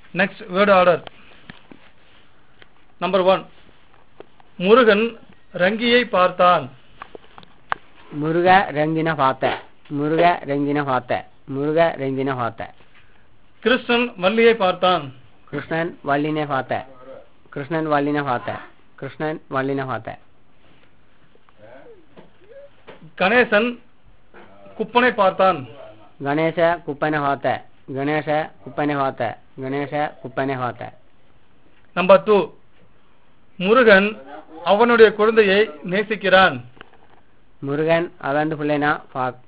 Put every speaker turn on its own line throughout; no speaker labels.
Next word order number one Murugan ரங்கியை பார்த்தான்
முருக ರಂಗಿನ ಪಾತ ಮುರುಗ ರಂಗಿನ ಪಾತ ಮುರುಗ ರಂಗಿನ ಪಾತ
கிருஷ்ணன் வள்ளியை பார்த்தான்
ಕೃಷ್ಣನ್ ವಳ್ಳಿನ ಪಾತ ಕೃಷ್ಣನ್ ವಳ್ಳಿನ ಪಾತ ಕೃಷ್ಣನ್ ವಳ್ಳಿನ ಪಾತ
கணேசன் குப்பனை பார்த்தான்
ಗಣೇಶ ಕುಪ್ಪನ ಪಾತ ಗಣೇಶ ಕುಪ್ಪನ ಪಾತ ಗಣೇಶ ಕುಪ್ಪನ ಪಾತ
நம்பர் டூ முருகன் அவனுடைய குழந்தையை நேசிக்கிறான்
ಮುರುಗನ್ ಅವಂದು ಪುಳ್ಳೆನ ಪಾಕ್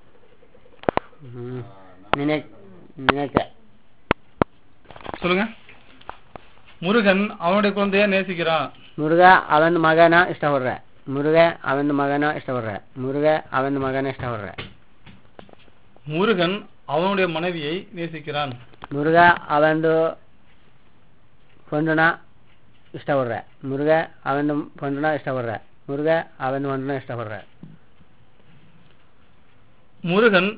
ನಿನೆ ನಿನಚ
சொல்லுங்க முருகன் அவனுடைய குழந்தையை நேசிக்கிறான்
ಮುರುಗ ಅವಂದು ಮಗನ ಇಷ್ಟಪಡ್ರೆ ಮುರುಗ ಅವಂದು ಮಗನ ಇಷ್ಟಪಡ್ರೆ ಮುರುಗ ಅವಂದು ಮಗನ ಇಷ್ಟಪಡ್ರೆ
முருகன் அவனுடைய மனைவியை நேசிக்கிறான்
ಮುರುಗ ಅವಂದು ಪೊಂಡುನ ಇಷ್ಟಪಡ್ರೆ ಮುರುಗ ಅವಂದು ಪೊಂಡುನ ಇಷ್ಟಪಡ್ರೆ ಮುರುಗ ಅವಂದು ಪೊಂಡುನ ಇಷ್ಟಪಡ್ರೆ
முருகன்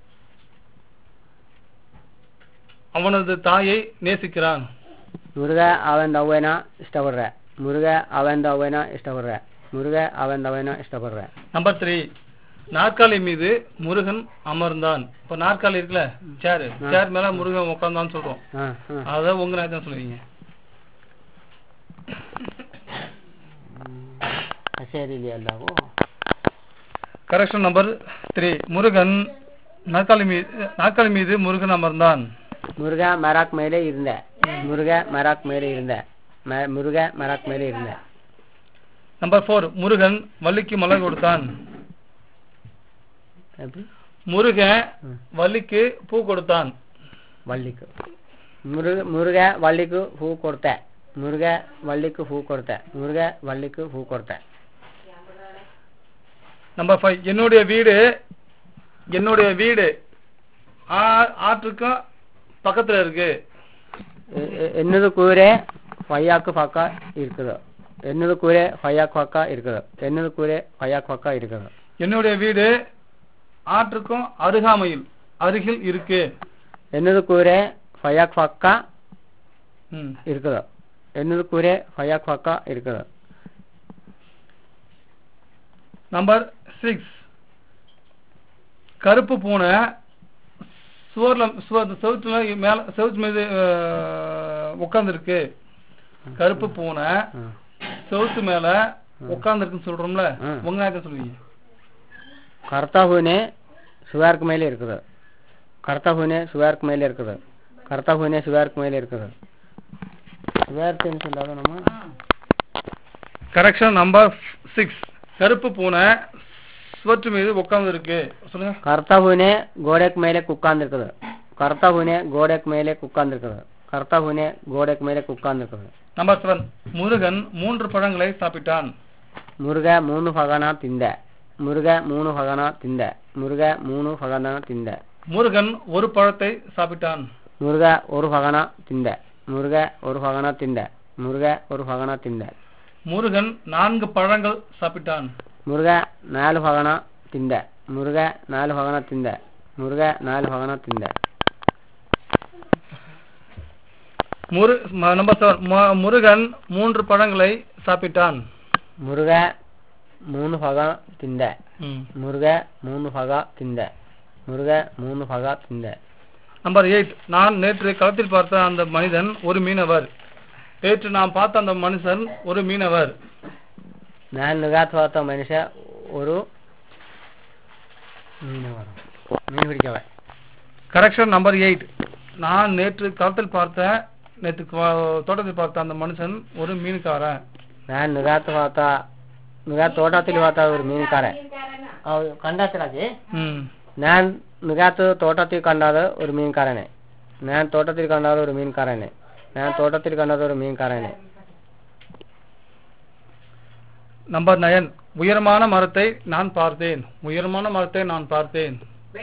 அவனது தாயை நேசிக்கிறான்
ಮುರುಗ ಅವಂದು ಅವ್ವನ ಇಷ್ಟಪಡ್ರೆ ಮುರುಗ ಅವಂದು ಅವ್ವನ ಇಷ್ಟಪಡ್ರೆ ಮುರುಗ ಅವಂದು ಅವ್ವನ ಇಷ್ಟಪಡ್ರೆ
நம்பர் த்ரீ நாற்காலி மீது முருகன் அமர்ந்தான் இப்ப நாற்காலி இருக்குல்ல சேர்
ஆ.
சேர் மேல முருகன் உட்கார்ந்தான்னு சொல்றோம்
ಹಾಂ ಹಾಂ
அத உங்க நான் தான் சொல்லுவீங்க
ಸೇರಿದೆ ಎಲ್ಲವೂ
கரெக்ஷன் நம்பர் த்ரீ முருகன் நாற்காலி மீது நாற்காலி மீது முருகன் அமர்ந்தான்
ಮುರುಗ ಮರಾಕ್ ಮೇಲೆ ಇರುಂದೆ ಮುರುಗ ಮರಾಕ್ ಮೇಲೆ ಇರುಂದೆ ಮ- ಮುರುಗ ಮರಾಕ್ ಮೇಲೆ ಇರುಂದೆ
நம்பர் ஃபோர் முருகன் வள்ளிக்கு மலர் கொடுத்தான்
எப்படி
முருகன்
ம்.
வள்ளிக்கு பூ கொடுத்தான்
ವಳ್ಳಿಕು ಮುರುಗ ಮುರುಗ ವಳ್ಳಿಗೂ ಹೂ ಕೊಡ್ತೆ ಮುರುಗ ವಳ್ಳಿಗೂ ಹೂ ಕೊಡ್ತೆ ಮುರುಗ ವಳ್ಳಿಗೂ ಹೂ ಕೊಡ್ತೆ
நம்பர் ஃபைவ் என்னுடைய வீடு என்னுடைய வீடு ஆ- ஆற்றுக்கும் பக்கத்துல இருக்கு
ಎ- ಎ- ಎನ್ನದು ಕೂರೆ ಫಯ್ಯಾಕು ಪಕ್ಕ ಇರ್ತದೆ ಎನ್ನದು ಕೂರೆ ಫಯ್ಯಾಕು ಪಕ್ಕ ಇರ್ತದೆ ಎನ್ನದು ಕೂರೆ ಫಯ್ಯಾಕು ಪಕ್ಕ ಇರ್ತದೆ
என்னுடைய வீடு ஆற்றுக்கும் அருகாமையில் அருகில் இருக்கு
ಎನ್ನದು ಕೂರೆ ಫಯ್ಯಾಕು ಪಕ್ಕ
ம்.
ಇರ್ತದೆ ಎನ್ನದು ಕೂರೆ ಫಯ್ಯಾಕು ಪಕ್ಕ ಇರ್ತದೆ
நம்பர் சிக்ஸ் கருப்பு பூனை சுவர்ல சுவர் செவுத்துல மேல செவுத்து மீது உட்காந்துருக்கு கருப்பு பூனை
ಹ್ಮ್.
செவுத்து மேல உட்காந்துருக்குன்னு சொல்றோம்ல
ம்.
உங்க நாயத்தை சொல்லுவீங்க
ಕರ್ತ ಹೂನೆ ಸುವಾರ್ಕ್ ಮೇಲೆ ಇರ್ತದೆ ಕರ್ತ ಹೂನೆ ಸುವಾರ್ಕ್ ಮೇಲೆ ಇರ್ತದೆ ಕರ್ತ ಹೂನೆ ಸುವಾರ್ಕ್ ಮೇಲೆ ಇರ್ತದೆ ಸುವಾರ್ಕ್ ಅನ್ಸಲ್ಲ ಅದು ನಮ್ಮ
கரெக்ஷன் நம்பர் சிக்ஸ் கருப்பு பூனை சுவற்று மீது உட்கார்ந்து இருக்கு சொல்லுங்க
ಕರ್ತ ಹೂನೆ ಗೋಡೆಕ್ ಮೇಲೆ ಕುಕ್ಕಾಂದಿರ್ತದೆ ಕರ್ತ ಹೂನೆ ಗೋಡೆಕ್ ಮೇಲೆ ಕುಕ್ಕಾಂದಿರ್ತದೆ ಕರ್ತ ಹೂನೆ ಗೋಡೆಕ್ ಮೇಲೆ ಕುಕ್ಕಾಂದಿರ್ತದೆ
நம்பர் செவன் முருகன் மூன்று பழங்களை சாப்பிட்டான்
ಮುರುಗ ಮೂನು ಫಗನ ತಿಂದೆ ಮುರುಗ ಮೂನು ಫಗನ ತಿಂದೆ ಮುರುಗ ಮೂನು ಫಗನ ತಿಂದೆ
முருகன் ஒரு பழத்தை சாப்பிட்டான்
ಮುರುಗ ஒரு ಫಗನ ತಿಂದೆ ಮುರುಗ ஒரு ಫಗನ ತಿಂದೆ ಮುರುಗ ஒரு ಫಗನ ತಿಂದೆ
முருகன் நான்கு பழங்கள் சாப்பிட்டான்
ಮುರುಗ ನಾಲ್ಕು ಫಗನ ತಿಂದೆ ಮುರುಗ ನಾಲ್ಕು ಫಗನ ತಿಂದೆ ಮುರುಗ ನಾಲ್ಕು ಫಗನ ತಿಂದೆ
முரு ம- நம்பர் செவன் மு- முருகன் மூன்று பழங்களை சாப்பிட்டான்
ಮುರುಗ ಮೂನು ಫಗ ತಿಂದೆ
ம்.
ಮುರುಗ ಮೂನು ಫಗ ತಿಂದೆ ಮುರುಗ ಮೂನು ಫಗ ತಿಂದೆ
நம்பர் எயிட் நான் நேற்று களத்தில் பார்த்த அந்த மனிதன் ஒரு மீனவர் நேற்று நான் பார்த்த அந்த மனுஷன் ஒரு மீனவர்
ನಾನು ನುಗಾತ್ ಹೋತ ಮನುಷ್ಯ ஒரு ಮೀನವರು ಮೀನು ಹಿಡಿಕವ
கரெக்ஷன் நம்பர் எயிட் நான் நேற்று களத்தில் பார்த்த நேற்று கா- தோட்டத்தில் பார்த்த அந்த மனுஷன் ஒரு மீனுக்காரன்
ನಾನು ನುಗಾತ್ ಹೋತ ನುಗಾತ್ ತೋಟದಲ್ಲಿ ಹೋತ ஒரு ಮೀನುಕಾರ ಅವು ಕಂಡಾತಿರಾಜಿ
ம்
நான் ನುಗಾತ್ ತೋಟത്തിൽ ಕಂಡಾದ ஒரு ಮೀನುಕಾರನೇ நான் தோட்டத்தில் கண்டாத ஒரு மீன்காரனே நான் தோட்டத்தில் கண்டாத ஒரு மீன்காரனே
நம்பர் நயன் உயரமான மரத்தை நான் பார்த்தேன் உயரமான மரத்தை நான் பார்த்தேன்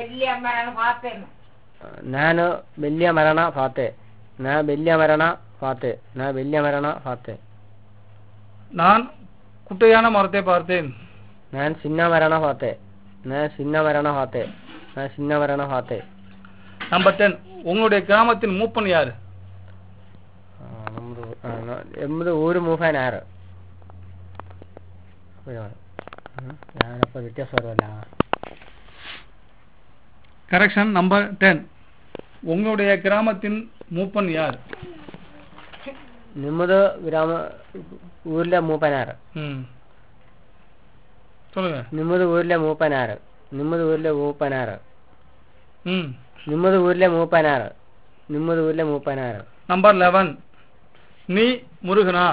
ನಾನು ಬೆಳ್ಳಿಯ ಮರಣ ಪಾತೆ ನಾ ಬೆಳ್ಳಿಯ ಮರಣ ಪಾತೆ ನಾ ಬೆಳ್ಳಿಯ ಮರಣ ಪಾತೆ
நான் குட்டையான மரத்தை பார்த்தேன்
ನಾನು ಚಿನ್ನ ಮರಣ ಪಾತೆ ನಾ ಚಿನ್ನ ಮರಣ ಪಾತೆ ನಾ ಚಿನ್ನ ಮರಣ ಪಾತೆ
நம்பர் டென் உங்களுடைய கிராமத்தின் மூப்பன் யார்
ಆ, ನಮ್ದು ಆ, ನ- ನಮ್ದು ಊರು ಮೂಫಾನಾರು ಯಾರಪ್ಪ ವ್ಯತ್ಯಾಸ ಬರೋಲ್ಲ
கரெக்ஷன் நம்பர் டென் உங்களுடைய கிராமத்தின் மூப்பன் யார்
ನಿಮ್ಮದು ಗ್ರಾಮ ಊರ್ಲೆ ಮೂಪನಾರು
ம் சொல்லுங்க
ನಿಮ್ಮದು ಊರ್ಲೆ ಮೂಪನಾರು ನಿಮ್ಮದು ಊರ್ಲೆ ಮೂಪನಾರು
ம்
ನಿಮ್ಮದು ಊರ್ಲೆ ಮೂಪನಾರು ನಿಮ್ಮದು ಊರ್ಲೆ ಮೂಪನಾರು
நம்பர் லெவன் நீ முருகனா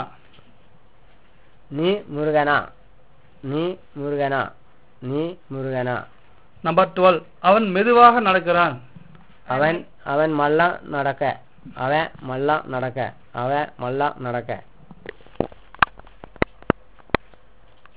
ನೀ ಮುರುಗನ ನೀ ಮುರುಗನ ನೀ ಮುರುಗನ
நம்பர் டுவெல் அவன் மெதுவாக நடக்கிறான்
ಅವನ್ ಅವನ್ ಮಲ್ಲ ನಡಕ ಅವ ಮಲ್ಲ ನಡಕ ಅವ ಮಲ್ಲ ನಡಕ